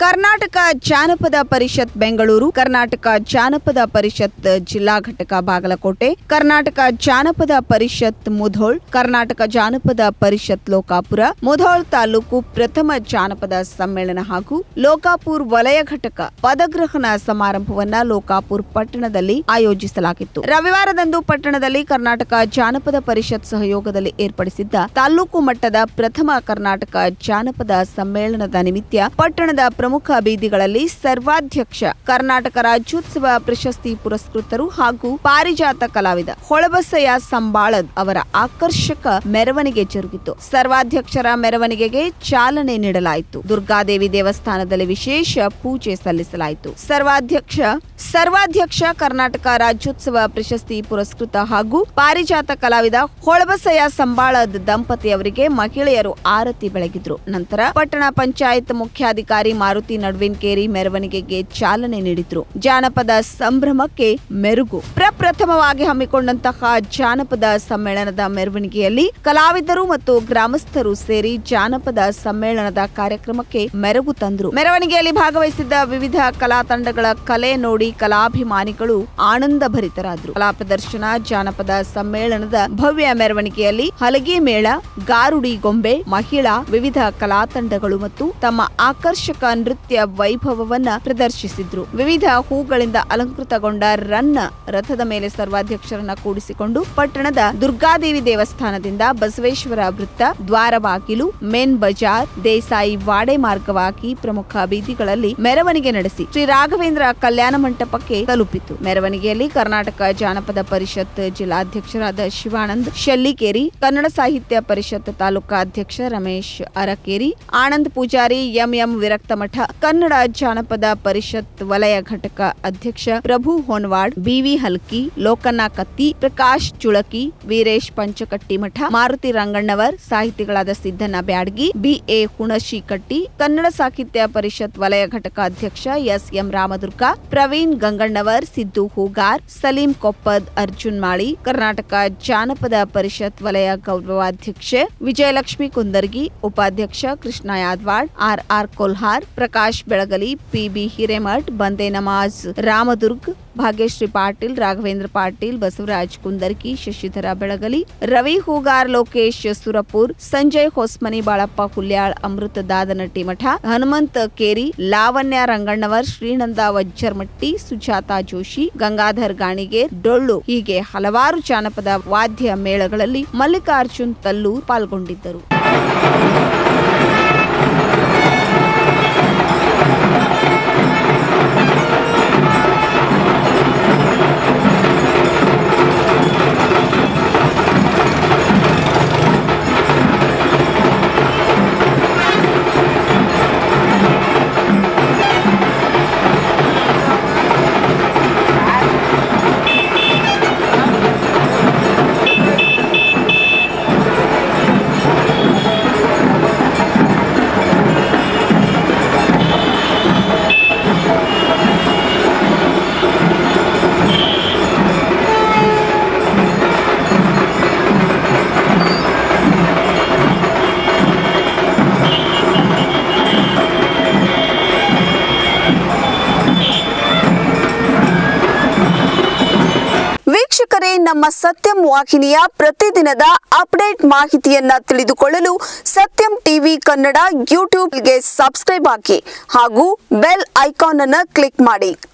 ಕರ್ನಾಟಕ ಜಾನಪದ ಪರಿಷತ್ ಬೆಂಗಳೂರು ಕರ್ನಾಟಕ ಜಾನಪದ ಪರಿಷತ್ ಜಿಲ್ಲಾ ಘಟಕ ಬಾಗಲಕೋಟೆ ಕರ್ನಾಟಕ ಜಾನಪದ ಪರಿಷತ್ ಮುಧೋಳ್ ಕರ್ನಾಟಕ ಜಾನಪದ ಪರಿಷತ್ ಲೋಕಾಪುರ ಮುಧೋಳ್ ತಾಲೂಕು ಪ್ರಥಮ ಜಾನಪದ ಸಮ್ಮೇಳನ ಹಾಗೂ ಲೋಕಾಪುರ್ ವಲಯ ಘಟಕ ಪದಗ್ರಹಣ ಸಮಾರಂಭವನ್ನ ಲೋಕಾಪುರ್ ಪಟ್ಟಣದಲ್ಲಿ ಆಯೋಜಿಸಲಾಗಿತ್ತು ರವಿವಾರದಂದು ಪಟ್ಟಣದಲ್ಲಿ ಕರ್ನಾಟಕ ಜಾನಪದ ಪರಿಷತ್ ಸಹಯೋಗದಲ್ಲಿ ಏರ್ಪಡಿಸಿದ್ದ ತಾಲೂಕು ಮಟ್ಟದ ಪ್ರಥಮ ಕರ್ನಾಟಕ ಜಾನಪದ ಸಮ್ಮೇಳನದ ನಿಮಿತ್ತ ಪಟ್ಟಣದ ಪ್ರಮುಖ ಬೀದಿಗಳಲ್ಲಿ ಸರ್ವಾಧ್ಯಕ್ಷ ಕರ್ನಾಟಕ ರಾಜ್ಯೋತ್ಸವ ಪ್ರಶಸ್ತಿ ಪುರಸ್ಕೃತರು ಹಾಗೂ ಪಾರಿಜಾತ ಕಲಾವಿದ ಹೊಳಬಸಯ್ಯ ಸಂಬಾಳದ್ ಅವರ ಆಕರ್ಷಕ ಮೆರವಣಿಗೆ ಜರುಗಿತು ಸರ್ವಾಧ್ಯಕ್ಷರ ಮೆರವಣಿಗೆಗೆ ಚಾಲನೆ ನೀಡಲಾಯಿತು ದುರ್ಗಾದೇವಿ ದೇವಸ್ಥಾನದಲ್ಲಿ ವಿಶೇಷ ಪೂಜೆ ಸಲ್ಲಿಸಲಾಯಿತು ಸರ್ವಾಧ್ಯಕ್ಷ ಸರ್ವಾಧ್ಯಕ್ಷ ಕರ್ನಾಟಕ ರಾಜ್ಯೋತ್ಸವ ಪ್ರಶಸ್ತಿ ಪುರಸ್ಕೃತ ಹಾಗೂ ಪಾರಿಜಾತ ಕಲಾವಿದ ಹೊಳಬಸಯ್ಯ ಸಂಬಾಳದ್ ದಂಪತಿಯವರಿಗೆ ಮಹಿಳೆಯರು ಆರತಿ ಬೆಳಗಿದ್ರು ನಂತರ ಪಟ್ಟಣ ಪಂಚಾಯತ್ ಮುಖ್ಯಾಧಿಕಾರಿ ಮಾರುತಿ ನಡ್ವಿನ್ಕೇರಿ ಮೆರವಣಿಗೆಗೆ ಚಾಲನೆ ನೀಡಿದ್ರು ಜಾನಪದ ಸಂಭ್ರಮಕ್ಕೆ ಮೆರುಗು ಪ್ರಪ್ರಥಮವಾಗಿ ಹಮ್ಮಿಕೊಂಡಂತಹ ಜಾನಪದ ಸಮ್ಮೇಳನದ ಮೆರವಣಿಗೆಯಲ್ಲಿ ಕಲಾವಿದರು ಮತ್ತು ಗ್ರಾಮಸ್ಥರು ಸೇರಿ ಜಾನಪದ ಸಮ್ಮೇಳನದ ಕಾರ್ಯಕ್ರಮಕ್ಕೆ ಮೆರುಗು ತಂದ್ರು ಮೆರವಣಿಗೆಯಲ್ಲಿ ಭಾಗವಹಿಸಿದ್ದ ವಿವಿಧ ಕಲಾ ತಂಡಗಳ ಕಲೆ ನೋಡಿ ಕಲಾಭಿಮಾನಿಗಳು ಆನಂದ ಭರಿತರಾದ್ರು ಕಲಾ ಪ್ರದರ್ಶನ ಜಾನಪದ ಸಮ್ಮೇಳನದ ಭವ್ಯ ಮೆರವಣಿಗೆಯಲ್ಲಿ ಹಲಗೆ ಮೇಳ ಗಾರುಡಿ ಗೊಂಬೆ ಮಹಿಳಾ ವಿವಿಧ ಕಲಾ ತಂಡಗಳು ಮತ್ತು ತಮ್ಮ ಆಕರ್ಷಕ ನೃತ್ಯ ವೈಭವವನ್ನ ಪ್ರದರ್ಶಿಸಿದ್ರು ವಿವಿಧ ಹೂಗಳಿಂದ ಅಲಂಕೃತಗೊಂಡ ರನ್ನ ರಥದ ಮೇಲೆ ಸರ್ವಾಧ್ಯಕ್ಷರನ್ನ ಕೂಡಿಸಿಕೊಂಡು ಪಟ್ಟಣದ ದುರ್ಗಾದೇವಿ ದೇವಸ್ಥಾನದಿಂದ ಬಸವೇಶ್ವರ ವೃತ್ತ ದ್ವಾರಬಾಗಿಲು ಮೇನ್ ಬಜಾರ್ ದೇಸಾಯಿ ವಾಡೆ ಮಾರ್ಗವಾಗಿ ಪ್ರಮುಖ ಬೀದಿಗಳಲ್ಲಿ ಮೆರವಣಿಗೆ ನಡೆಸಿ ಶ್ರೀ ರಾಘವೇಂದ್ರ ಕಲ್ಯಾಣ ಮಂಟಪಕ್ಕೆ ತಲುಪಿತು ಮೆರವಣಿಗೆಯಲ್ಲಿ ಕರ್ನಾಟಕ ಜಾನಪದ ಪರಿಷತ್ ಜಿಲ್ಲಾಧ್ಯಕ್ಷರಾದ ಶಿವಾನಂದ್ ಶೆಲ್ಲಿಕೇರಿ ಕನ್ನಡ ಸಾಹಿತ್ಯ ಪರಿಷತ್ ತಾಲೂಕಾ ಅಧ್ಯಕ್ಷ ರಮೇಶ್ ಅರಕೇರಿ ಆನಂದ್ ಪೂಜಾರಿ ಎಂಎಂ ವಿರಕ್ತಮಠ ಕನ್ನಡ ಜಾನಪದ ಪರಿಷತ್ ವಲಯ ಘಟಕ ಅಧ್ಯಕ್ಷ ಪ್ರಭು ಹೊನ್ವಾಡ್ ಬಿವಿ ಹಲ್ಕಿ ಲೋಕಣ್ಣ ಕತ್ತಿ ಪ್ರಕಾಶ್ ಚುಳಕಿ ವೀರೇಶ್ ಪಂಚಕಟ್ಟಿಮಠ ಮಾರುತಿ ರಂಗಣ್ಣವರ್ ಸಾಹಿತಿಗಳಾದ ಸಿದ್ದಣ್ಣ ಬ್ಯಾಡಗಿ ಬಿಎ ಹುಣಶಿ ಕಟ್ಟಿ ಕನ್ನಡ ಸಾಹಿತ್ಯ ಪರಿಷತ್ ವಲಯ ಘಟಕ ಅಧ್ಯಕ್ಷ ಎಸ್ ಎಂ ರಾಮದುರ್ಗ ಪ್ರವೀಣ್ ಗಂಗಣ್ಣವರ್ ಸಿದ್ದು ಹೂಗಾರ್ ಸಲೀಂ ಕೊಪ್ಪದ್ ಅರ್ಜುನ್ ಮಾಳಿ ಕರ್ನಾಟಕ ಜಾನಪದ ಪರಿಷತ್ ವಲಯ ಗೌರವಾಧ್ಯಕ್ಷೆ ವಿಜಯಲಕ್ಷ್ಮಿ ಕುಂದರ್ಗಿ ಉಪಾಧ್ಯಕ್ಷ Krishna Yadawad R R Kolhar Prakash Belagali PB Hiremath ಬಂದೆ ನಮಾಜ್ ರಾಮದುರ್ಗ್ ಭಾಗ್ಯಶ್ರೀ ಪಾಟೀಲ್ ರಾಘವೇಂದ್ರ ಪಾಟೀಲ್ ಬಸವರಾಜ್ ಕುಂದರ್ಗಿ ಶಶಿಧರ ಬೆಳಗಲಿ ರವಿ ಹೂಗಾರ್ ಲೋಕೇಶ್ ಸುರಪುರ್ ಸಂಜಯ್ ಹೊಸ್ಮನಿ ಬಾಳಪ್ಪ ಹುಲ್ಯಾಳ್ ಅಮೃತ ದಾದನಟ್ಟಿ ಮಠ ಹನುಮಂತ ಕೇರಿ ಲಾವಣ್ಯ ರಂಗಣ್ಣವರ್ ಶ್ರೀನಂದ ವಜ್ಜರ್ಮಟ್ಟಿ ಸುಜಾತಾ ಜೋಶಿ ಗಂಗಾಧರ್ ಗಾಣಿಗೇರ್ ಡೊಳ್ಳು ಹೀಗೆ ಹಲವಾರು ಜಾನಪದ ವಾದ್ಯ ಮೇಳಗಳಲ್ಲಿ ಮಲ್ಲಿಕಾರ್ಜುನ್ ತಲ್ಲೂರ್ ಪಾಲ್ಗೊಂಡಿದ್ದರು ವೀಕ್ಷಕರೇ ನಮ್ಮ ಸತ್ಯಂ ವಾಹಿನಿಯ ಪ್ರತಿದಿನದ ಅಪ್ಡೇಟ್ ಮಾಹಿತಿಯನ್ನ ತಿಳಿದುಕೊಳ್ಳಲು ಸತ್ಯಂ ಟಿವಿ ಕನ್ನಡ ಯೂಟ್ಯೂಬ್ಗೆ ಸಬ್ಸ್ಕ್ರೈಬ್ ಹಾಕಿ ಹಾಗೂ ಬೆಲ್ ಐಕಾನ್ ಅನ್ನು ಕ್ಲಿಕ್ ಮಾಡಿ